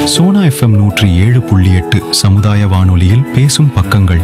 Sona FM நூற்றி ஏழு புள்ளி எட்டு சமுதாய வானொலியில் பேசும் பக்கங்கள்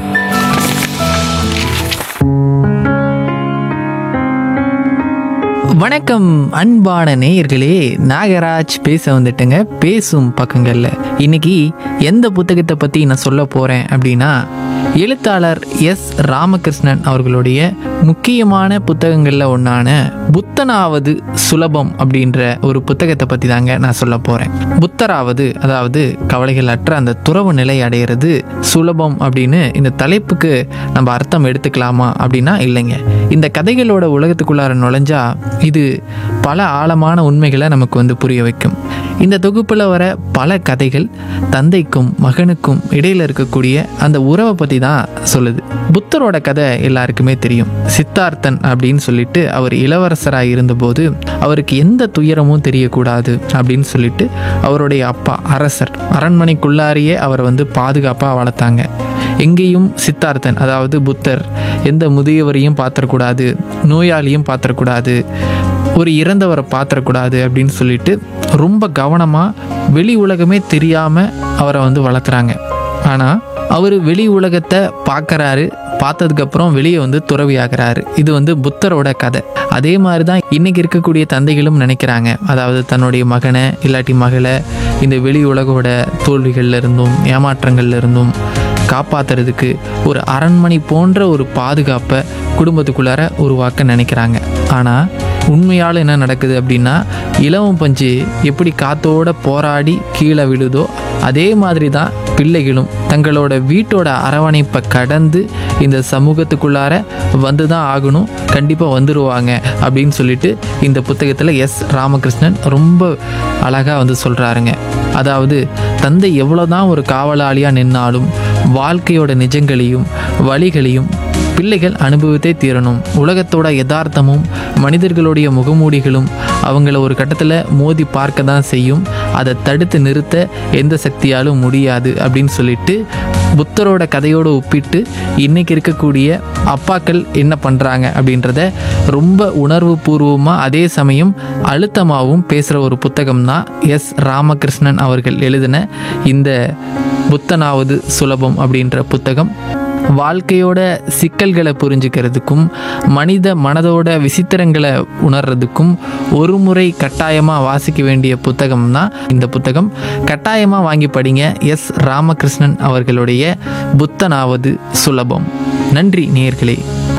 வணக்கம் அன்பான நேயர்களே நாகராஜ் பேச வந்துட்டேங்க பேசும் பக்கங்கள்ல இன்னைக்கு எந்த புத்தகத்தை பத்தி நான் சொல்ல போறேன் அப்படின்னா எழுத்தாளர் எஸ் ராமகிருஷ்ணன் அவர்களுடைய முக்கியமான புத்தகங்கள்ல ஒன்றான புத்தனாவது சுலபம் அப்படின்ற ஒரு புத்தகத்தை பத்தி தாங்க நான் சொல்ல போறேன் புத்தராவது அதாவது கவலைகள் அற்ற அந்த துறவு நிலை அடையிறது சுலபம் அப்படின்னு இந்த தலைப்புக்கு நம்ம அர்த்தம் எடுத்துக்கலாமா அப்படின்னா இல்லைங்க இந்த கதைகளோட உலகத்துக்குள்ளார நுழைஞ்சா இது பல ஆழமான உண்மைகளை நமக்கு வந்து புரிய வைக்கும் இந்த தொகுப்பில் வர பல கதைகள் தந்தைக்கும் மகனுக்கும் இடையில இருக்கக்கூடிய அந்த உறவை பற்றி தான் சொல்லுது புத்தரோட கதை எல்லாருக்குமே தெரியும் சித்தார்த்தன் அப்படின்னு சொல்லிட்டு அவர் இளவரசராக இருந்தபோது அவருக்கு எந்த துயரமும் தெரியக்கூடாது அப்படின்னு சொல்லிட்டு அவருடைய அப்பா அரசர் அரண்மனைக்குள்ளாரியே அவரை வந்து பாதுகாப்பாக வளர்த்தாங்க எங்கேயும் சித்தார்த்தன் அதாவது புத்தர் எந்த முதியவரையும் பாத்திரக்கூடாது நோயாளியும் பாத்திரக்கூடாது ஒரு இறந்தவரை பாத்திரக்கூடாது அப்படின்னு சொல்லிட்டு ரொம்ப கவனமாக வெளி உலகமே தெரியாமல் அவரை வந்து வளர்த்துறாங்க ஆனால் அவர் வெளி உலகத்தை பார்க்குறாரு பார்த்ததுக்கப்புறம் வெளியே வந்து துறவியாகிறாரு இது வந்து புத்தரோட கதை அதே மாதிரி தான் இன்னைக்கு இருக்கக்கூடிய தந்தைகளும் நினைக்கிறாங்க அதாவது தன்னுடைய மகனை இல்லாட்டி மகளை இந்த வெளி உலகோட தோல்விகள்ல இருந்தும் ஏமாற்றங்கள்ல இருந்தும் காப்பாத்துறதுக்கு ஒரு அரண்மனை போன்ற ஒரு பாதுகாப்பை குடும்பத்துக்குள்ளார உருவாக்க நினைக்கிறாங்க ஆனால் உண்மையால் என்ன நடக்குது அப்படின்னா இலவம் பஞ்சு எப்படி காத்தோட போராடி கீழே விழுதோ அதே மாதிரி தான் பிள்ளைகளும் தங்களோட வீட்டோட அரவணைப்பை கடந்து இந்த சமூகத்துக்குள்ளார வந்து தான் ஆகணும் கண்டிப்பாக வந்துடுவாங்க அப்படின்னு சொல்லிட்டு இந்த புத்தகத்தில் எஸ் ராமகிருஷ்ணன் ரொம்ப அழகாக வந்து சொல்கிறாருங்க அதாவது தந்தை எவ்வளோதான் ஒரு காவலாளியாக நின்னாலும் வாழ்க்கையோட நிஜங்களையும் வழிகளையும் பிள்ளைகள் அனுபவித்தே தீரணும் உலகத்தோட யதார்த்தமும் மனிதர்களுடைய முகமூடிகளும் அவங்கள ஒரு கட்டத்தில் மோதி பார்க்க தான் செய்யும் அதை தடுத்து நிறுத்த எந்த சக்தியாலும் முடியாது அப்படின்னு சொல்லிட்டு புத்தரோட கதையோடு ஒப்பிட்டு இன்னைக்கு இருக்கக்கூடிய அப்பாக்கள் என்ன பண்ணுறாங்க அப்படின்றத ரொம்ப உணர்வு பூர்வமாக அதே சமயம் அழுத்தமாகவும் பேசுகிற ஒரு புத்தகம் தான் எஸ் ராமகிருஷ்ணன் அவர்கள் எழுதின இந்த புத்தனாவது சுலபம் அப்படின்ற புத்தகம் வாழ்க்கையோட சிக்கல்களை புரிஞ்சுக்கிறதுக்கும் மனித மனதோட விசித்திரங்களை உணர்றதுக்கும் ஒரு முறை கட்டாயமாக வாசிக்க வேண்டிய புத்தகம் தான் இந்த புத்தகம் கட்டாயமாக வாங்கி படிங்க எஸ் ராமகிருஷ்ணன் அவர்களுடைய புத்தனாவது சுலபம் நன்றி நேயர்களே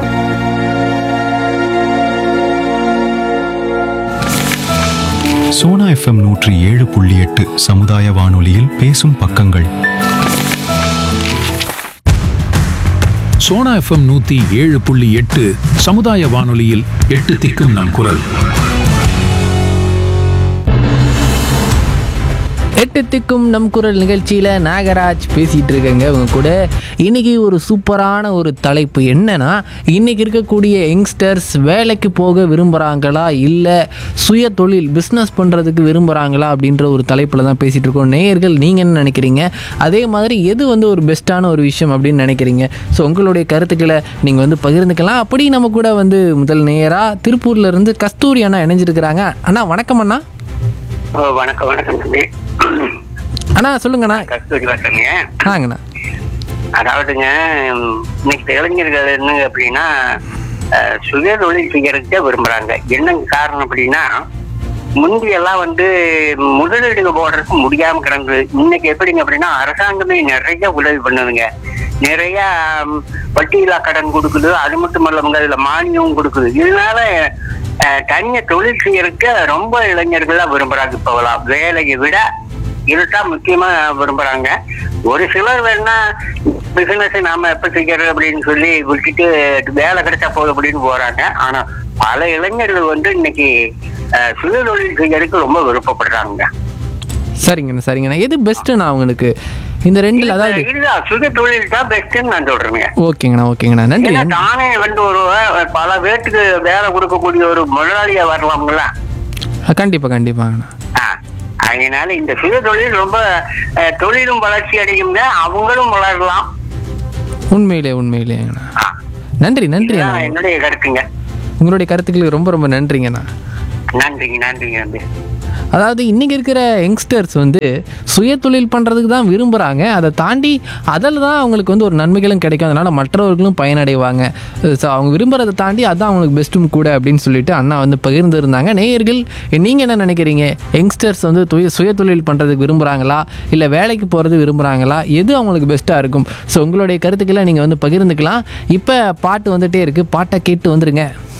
சோனா எஃப்எம் நூற்றி ஏழு புள்ளி எட்டு சமுதாய வானொலியில் பேசும் பக்கங்கள் சோனா எஃப்எம் நூத்தி ஏழு புள்ளி எட்டு சமுதாய வானொலியில் எட்டு திக்கும் நம் குரல் எட்டு திக்கும் நம் குரல் நிகழ்ச்சியில் நாகராஜ் பேசிகிட்டு இருக்கேங்க உங்க கூட இன்னைக்கு ஒரு சூப்பரான ஒரு தலைப்பு என்னன்னா இன்னைக்கு இருக்கக்கூடிய யங்ஸ்டர்ஸ் வேலைக்கு போக விரும்புகிறாங்களா இல்லை சுய தொழில் பிஸ்னஸ் பண்ணுறதுக்கு விரும்புகிறாங்களா அப்படின்ற ஒரு தலைப்பில் தான் பேசிகிட்டு இருக்கோம் நேயர்கள் நீங்கள் என்ன நினைக்கிறீங்க அதே மாதிரி எது வந்து ஒரு பெஸ்ட்டான ஒரு விஷயம் அப்படின்னு நினைக்கிறீங்க ஸோ உங்களுடைய கருத்துக்களை நீங்கள் வந்து பகிர்ந்துக்கலாம் அப்படி நம்ம கூட வந்து முதல் நேராக திருப்பூர்ல இருந்து கஸ்தூரி அண்ணா இணைஞ்சிருக்கிறாங்க அண்ணா வணக்கம் அண்ணா ஓ வணக்கம் வணக்கம் தம்பி அண்ணா சொல்லுங்கண்ணா கஸ்தூரி வட்டங்க ஆங்கண்ணா அதாவதுங்க ம், இன்னைக்கு இளைஞர்கள் என்னங்க அப்படின்னா அஹ், சுய தொழில் செய்யறதுக்கே விரும்புறாங்க என்ன காரணம் அப்படின்னா முந்தியெல்லாம் வந்து முதலீடு போடுறதுக்கு முடியாம கிடந்தது இன்னைக்கு எப்படிங்க அப்படின்னா அரசாங்கமே நிறைய உதவி பண்ணுதுங்க நிறைய ம், வட்டியில்லா கடன் கொடுக்குது அது மட்டும் இல்லாமங்க அதுல மானியம் கொடுக்குது இதனால அஹ், தனியா தொழில் செய்யறதுக்கு ரொம்ப இளைஞர்கள்லாம் விரும்புறாங்க இப்போலாம் வேலையை விட இதுதான் முக்கியமா விரும்புறாங்க ஒரு சிலர் வேணா பிசினஸ் நாம எப்ப செய்யறது அப்படின்னு சொல்லி விட்டுட்டு வேலை கிடைச்சா போதும் அப்படின்னு போறாங்க ஆனா பல இளைஞர்கள் வந்து இன்னைக்கு அஹ், சுய தொழில் செய்யறதுக்கு ரொம்ப விருப்பப்படுறாங்க சரிங்கண்ணா சரிங்கண்ணா எது பெஸ்ட்டுண்ணா அவங்களுக்கு இந்த ரெண்டில் அதாவது இதுதான் சுய தொழில் தான் பெஸ்ட்னு நான் சொல்றேங்க ஓகேங்கண்ணா ஓகேங்கண்ணா நன்றி ஏன்னா நன்றி. தானே வந்து ஒரு பல பேருக்கு வேலை கொடுக்கக்கூடிய ஒரு முதலாளியா வரலாம்ல ஆ, கண்டிப்பா கண்டிப்பாங்கண்ணா ஆ, அதனால இந்த சுய தொழில் ரொம்ப அஹ், தொழிலும் வளர்ச்சி அடையுங்க அவங்களும் வளரலாம் உண்மையிலே உண்மையிலேங்கண்ணா ஆ, நன்றி நன்றி இதுதான் அண்ணா என்னுடைய கருத்துங்க உங்களுடைய கருத்துக்களுக்கு ரொம்ப ரொம்ப நன்றிங்கண்ணா நன்றிங்க நன்றிங்க நன்றி அதாவது இன்றைக்கி இருக்கிற யங்ஸ்டர்ஸ் வந்து சுய தொழில் பண்ணுறதுக்கு தான் விரும்புகிறாங்க அதை தாண்டி அதில் தான் அவங்களுக்கு வந்து ஒரு நன்மைகளும் கிடைக்கும் அதனால் மற்றவர்களும் பயனடைவாங்க ஸோ அவங்க விரும்புகிறதை தாண்டி அதான் அவங்களுக்கு பெஸ்ட்டும் கூட அப்படின்னு சொல்லிட்டு அண்ணா வந்து பகிர்ந்துருந்தாங்க நேயர்கள் நீங்கள் என்ன நினைக்கிறீங்க யங்ஸ்டர்ஸ் வந்து துய சுய தொழில் பண்ணுறதுக்கு விரும்புகிறாங்களா இல்லை வேலைக்கு போகிறது விரும்புகிறாங்களா எது அவங்களுக்கு பெஸ்ட்டாக இருக்கும் ஸோ உங்களுடைய கருத்துக்களை நீங்கள் வந்து பகிர்ந்துக்கலாம் இப்போ பாட்டு வந்துட்டே இருக்குது பாட்டை கேட்டு வந்துருங்க